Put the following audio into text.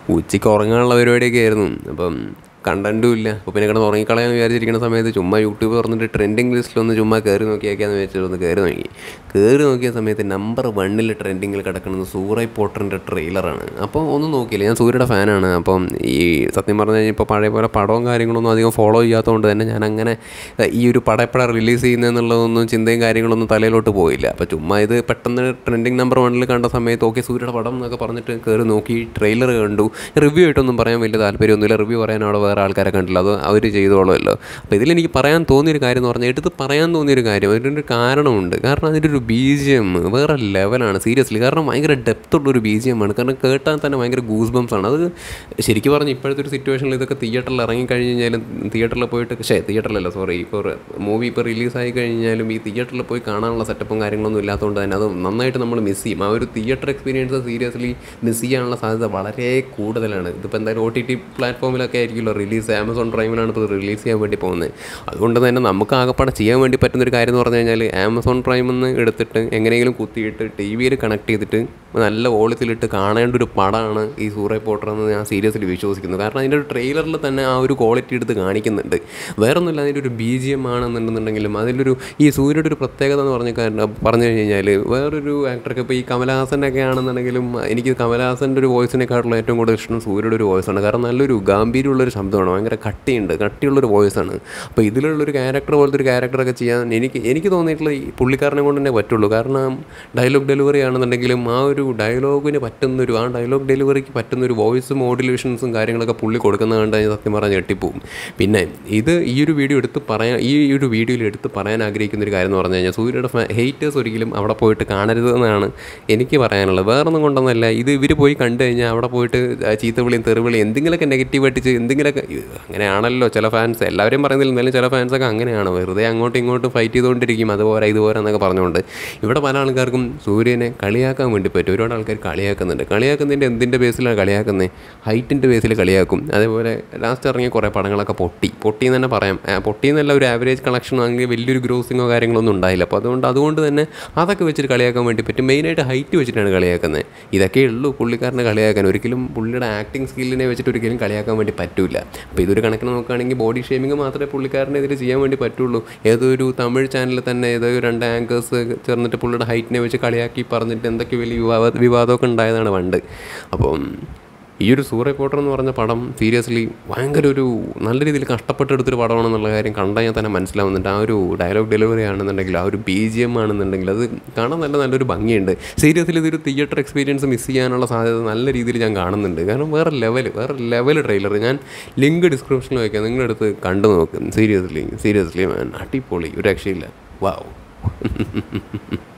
ഉച്ചയ്ക്ക് ഉറങ്ങാനുള്ള പരിപാടിയൊക്കെ ആയിരുന്നു അപ്പം കണ്ടൻറ്റും ഇല്ല അപ്പോൾ പിന്നെ കിടന്ന് ഉറങ്ങിക്കളയാന്ന് വിചാരിച്ചിരിക്കുന്ന സമയത്ത് ചുമ്മാ യൂട്യൂബ് തുറന്നിട്ട് ട്രെൻഡിങ് ലിസ്റ്റിലൊന്ന് ചുമ്മാ കയറി നോക്കിയാക്കാന്ന് വെച്ചിട്ട് ഒന്ന് കയറി നോക്കി കയറി നോക്കിയ സമയത്ത് നമ്പർ വണ്ണിൽ ട്രെൻഡിങ്ങിൽ കിടക്കുന്നത് സൂറൈ പോട്ടറിൻ്റെ ട്രെയിലറാണ് അപ്പോൾ ഒന്നും നോക്കിയില്ല ഞാൻ സൂര്യയുടെ ഫാനാണ് അപ്പം ഈ സത്യം പറഞ്ഞു കഴിഞ്ഞാൽ ഇപ്പോൾ പഴയ പോലെ പടവും കാര്യങ്ങളൊന്നും അധികം ഫോളോ ചെയ്യാത്തതുകൊണ്ട് തന്നെ ഞാൻ അങ്ങനെ ഏഹ്, ഈ ഒരു പടം എപ്പോഴാണ് റിലീസ് ചെയ്യുന്നതെന്നുള്ളതൊന്നും ചിന്തയും കാര്യങ്ങളൊന്നും തലയിലോട്ട് പോയില്ല അപ്പോൾ ചുമ്മാ ഇത് പെട്ടെന്ന് ട്രെൻഡിങ് നമ്പർ വണ്ണിൽ കണ്ട സമയത്ത് ഓക്കെ സൂര്യയുടെ പടം എന്നൊക്കെ പറഞ്ഞിട്ട് കയറി നോക്കി ട്രെയിലർ കണ്ടു റിവ്യൂ ആയിട്ടൊന്നും പറയാൻ വലിയ താല്പര്യമൊന്നുമില്ല റിവ്യൂ പറയാൻ അവിടെ വേറെ ആൾക്കാരെ കണ്ടില്ല അത് അവർ ചെയ്തോളുമല്ലോ അപ്പോൾ ഇതിലെനിക്ക് പറയാൻ തോന്നിയൊരു കാര്യം എന്ന് പറഞ്ഞാൽ എടുത്ത് പറയാൻ തോന്നിയൊരു കാര്യം അതിൻ്റെ ഒരു കാരണമുണ്ട് കാരണം അതിൻ്റെ ഒരു ബി ജി എം വേറെ ലെവലാണ് സീരിയസ്ലി കാരണം ഭയങ്കര ഡെപ്ത് ഉള്ളൊരു ബി ജി എം ആണ് കാരണം കേട്ടാൽ തന്നെ ഭയങ്കര ഗൂസ് ബംസ് ആണ് അത് ശരിക്കും പറഞ്ഞ് ഇപ്പോഴത്തെ ഒരു സിറ്റുവേഷനിൽ ഇതൊക്കെ തിയേറ്ററിൽ ഇറങ്ങി കഴിഞ്ഞ് കഴിഞ്ഞാലും തിയേറ്ററിൽ പോയിട്ട് പക്ഷേ തിയേറ്ററിലല്ല സോറി ഇപ്പോൾ മൂവി ഇപ്പോൾ റിലീസായി കഴിഞ്ഞാലും ഈ തിയേറ്ററിൽ പോയി കാണാനുള്ള സെറ്റപ്പും കാര്യങ്ങളൊന്നും ഇല്ലാത്തതുകൊണ്ട് തന്നെ അത് നന്നായിട്ട് നമ്മൾ മിസ് ചെയ്യും ആ ഒരു തിയേറ്റർ എക്സ്പീരിയൻസ് സീരിയസ്ലി മിസ് ചെയ്യാനുള്ള സാധ്യത വളരെ കൂടുതലാണ് ഇതിപ്പോൾ എന്തായാലും ഒ ടി ടി പ്ലാറ്റ്ഫോമിലൊക്കെ ആയിരിക്കുമല്ലോ റിലീസ് ആമസോൺ പ്രൈമിലാണ് ഇപ്പോൾ റിലീസ് ചെയ്യാൻ വേണ്ടി പോകുന്നത് അതുകൊണ്ട് തന്നെ നമുക്ക് ആകപ്പാടെ ചെയ്യാൻ വേണ്ടി പറ്റുന്നൊരു കാര്യം എന്ന് പറഞ്ഞു കഴിഞ്ഞാൽ ആമസോൺ പ്രൈമിൽ നിന്ന് എടുത്തിട്ട് എങ്ങനെയെങ്കിലും കുത്തിയിട്ട് ടി വിയിൽ കണക്ട് ചെയ്തിട്ട് നല്ല വോളിയത്തിലിട്ട് കാണേണ്ട ഒരു പടമാണ് ഈ സൂറൈ പോട്ടർ എന്ന് ഞാൻ സീരിയസ്ലി വിശ്വസിക്കുന്നു കാരണം അതിൻ്റെ ഒരു ട്രെയിലറിൽ തന്നെ ആ ഒരു ക്വാളിറ്റി എടുത്ത് കാണിക്കുന്നുണ്ട് വേറൊന്നുമില്ല അതിൻ്റെ ഒരു ബി ജി എം ആണെന്നുണ്ടെന്നുണ്ടെങ്കിലും അതിലൊരു ഈ സൂര്യയുടെ ഒരു പ്രത്യേകത എന്ന് പറഞ്ഞ കാരണം പറഞ്ഞു കഴിഞ്ഞാൽ വേറൊരു ആക്ടർക്ക് ഇപ്പോൾ ഈ കമലഹാസനൊക്കെ ആണെന്നുണ്ടെങ്കിലും എനിക്ക് കമലഹാസൻ്റെ ഒരു വോയിസിനെക്കാട്ടുള്ള ഏറ്റവും കൂടുതൽ ഇഷ്ടം സൂര്യയുടെ ഒരു വോയിസാണ് കാരണം നല്ലൊരു ഗാംഭീര്യമുള്ളൊരു ശബ്ദമാണ് ഭയങ്കര കട്ടിയുണ്ട് കട്ടിയുള്ളൊരു വോയിസാണ് അപ്പോൾ ഇതിലുള്ളൊരു ക്യാരക്ടർ പോലത്തെ ഒരു ക്യാരക്ടറൊക്കെ ചെയ്യാൻ എനിക്ക് എനിക്ക് തോന്നിയിട്ടുള്ള ഈ പുള്ളിക്കാരനെ കൊണ്ട് തന്നെ പറ്റുള്ളൂ കാരണം ഡയലോഗ് ഡെലിവറി ആണെന്നുണ്ടെങ്കിലും ആ ഒരു ഡയലോഗിന് പറ്റുന്നൊരു ആ ഡയലോഗ് ഡെലിവറിക്ക് പറ്റുന്നൊരു വോയിസ് മോഡുലേഷൻസും കാര്യങ്ങളൊക്കെ പുള്ളി കൊടുക്കുന്ന കണ്ട് ഞാൻ സത്യം പറഞ്ഞാൽ ഞെട്ടിപ്പോവും പിന്നെ ഇത് ഈ ഒരു വീഡിയോ എടുത്ത് പറയാൻ ഈ ഒരു വീഡിയോയിൽ എടുത്ത് പറയാൻ ആഗ്രഹിക്കുന്ന ഒരു കാര്യം എന്ന് പറഞ്ഞു കഴിഞ്ഞാൽ സൂര്യയുടെ ഹേറ്റേഴ്സ് ഒരിക്കലും അവിടെ പോയിട്ട് കാണരുതെന്നാണ് എനിക്ക് പറയാനുള്ളത് വേറൊന്നും കൊണ്ടൊന്നുമല്ല ഇത് ഇവർ പോയി കണ്ടു കഴിഞ്ഞാൽ അവിടെ പോയിട്ട് ആ ചീത്തവിളിയും തെറിവിളിയും എന്തെങ്കിലുമൊക്കെ നെഗറ്റീവായിട്ട് ചെയ്ത് എന്തെങ്കിലുമൊക്കെ അങ്ങനെയാണല്ലോ ചില ഫാൻസ് എല്ലാവരും പറയുന്നില്ല എന്നാലും ചില ഫാൻസൊക്കെ അങ്ങനെയാണ് വെറുതെ അങ്ങോട്ടും ഇങ്ങോട്ടും ഫൈറ്റ് ചെയ്തുകൊണ്ടിരിക്കും അതുപോലെ ഇതുപോലെ എന്നൊക്കെ പറഞ്ഞുകൊണ്ട് ഇവിടെ പല ആൾക്കാർക്കും സൂര്യനെ കളിയാക്കാൻ വേണ്ടി പറ്റും ഒരുപാട് ആൾക്കാർ കളിയാക്കുന്നുണ്ട് കളിയാക്കുന്നതിൻ്റെ എന്തിൻ്റെ ബേസിലാണ് കളിയാക്കുന്നത് ഹൈറ്റിൻ്റെ ബേസിൽ കളിയാക്കും അതേപോലെ ലാസ്റ്റ് ഇറങ്ങിയ കുറേ പടങ്ങളൊക്കെ പൊട്ടി പൊട്ടി എന്ന് തന്നെ പറയാം ആ, പൊട്ടി എന്നല്ല ഒരു ആവറേജ് കളക്ഷൻ ആണെങ്കിൽ വലിയൊരു ഗ്രോസിങ്ങോ കാര്യങ്ങളൊന്നും ഉണ്ടായില്ല അപ്പോൾ അതുകൊണ്ട് അതുകൊണ്ട് തന്നെ അതൊക്കെ വെച്ചിട്ട് കളിയാക്കാൻ വേണ്ടി പറ്റും മെയിനായിട്ട് ഹൈറ്റ് വെച്ചിട്ടാണ് കളിയാക്കുന്നത് ഇതൊക്കെ ഉള്ളൂ പുള്ളിക്കാരനെ കളിയാക്കാൻ ഒരിക്കലും പുള്ളിയുടെ ആക്ടിങ് സ്കില്ലിനെ വെച്ചിട്ട് ഒരിക്കലും കളിയാക്കാൻ വേണ്ടി പറ്റില്ല അപ്പോൾ ഇതൊരു കണക്കിന് നോക്കുകയാണെങ്കിൽ ബോഡി ഷേമിങ് മാത്രമേ പുള്ളിക്കാരനെതിരെ ചെയ്യാൻ വേണ്ടി പറ്റുള്ളൂ ഏതൊരു തമിഴ് ചാനലിൽ തന്നെ ഏതോ രണ്ട് ആങ്കേഴ്സ് ചേർന്നിട്ട് പുള്ളിയുടെ ഹൈറ്റിനെ വെച്ച് കളിയാക്കി പറഞ്ഞിട്ട് എന്തൊക്കെ വലിയ വിവാദ വിവാദമൊക്കെ ഉണ്ടായതാണ് പണ്ട് അപ്പം ഈ ഒരു സൂര്യ പോട്ടർ എന്ന് പറഞ്ഞ പടം സീരിയസ്ലി ഭയങ്കര ഒരു നല്ല രീതിയിൽ കഷ്ടപ്പെട്ടെടുത്തൊരു പടമാണെന്നുള്ള കാര്യം കണ്ടാൽ ഞാൻ തന്നെ മനസ്സിലാവുന്നുണ്ട് ആ ഒരു ഡയലോഗ് ഡെലിവറി ആണെന്നുണ്ടെങ്കിൽ ആ ഒരു ബി ജി എം ആണെന്നുണ്ടെങ്കിൽ അത് കാണാൻ നല്ല നല്ലൊരു ഭംഗിയുണ്ട് സീരിയസ്ലി ഇതൊരു തിയേറ്റർ എക്സ്പീരിയൻസ് മിസ് ചെയ്യാനുള്ള സാധ്യത നല്ല രീതിയിൽ ഞാൻ കാണുന്നുണ്ട് കാരണം വേറെ ലെവൽ വേറെ ലെവൽ ട്രെയിലർ ഞാൻ ലിങ്ക് ഡിസ്ക്രിപ്ഷനിൽ വയ്ക്കാം നിങ്ങളെടുത്ത് കണ്ടു നോക്കും സീരിയസ്ലി സീരിയസ്ലി മാൻ അടിപൊളി ഒരു രക്ഷയില്ല വാവ്